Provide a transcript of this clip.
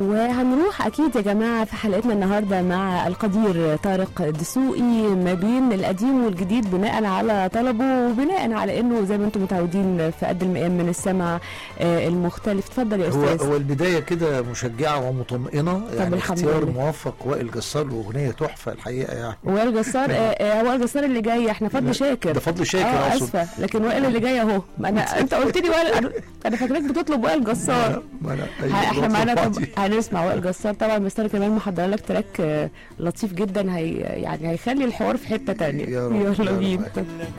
وهنروح اكيد يا جماعه في حلقتنا النهارده مع القدير طارق دسوقي ما بين القديم والجديد بناء على طلبه وبناء على انه زي ما انتم متعودين في قد المقام من السمع آه، المختلف اتفضل يا هو استاذ هو البدايه كده مشجعه ومطمئنه يعني الحمد اختيار لله. موفق وائل جسار واغنيه تحفه الحقيقه يعني وائل جسار آه، آه، وائل جسار اللي جاي احنا فضل شاكر ده فضل شاكر اه اقصد اسفه لكن وائل اللي جاي اهو ما انا انت قلت لي وائل أنا- انا فاكراك بتطلب وائل جسار ما أنا- ه- أيوة، احنا بطلب معانا طب بعضي. هنسمع وائل جسار طبعا مستر كمان محضر لك تراك آه، لطيف جدا هي يعني هيخلي الحوار في حته تانية يا رب، يا يلا رب. بينا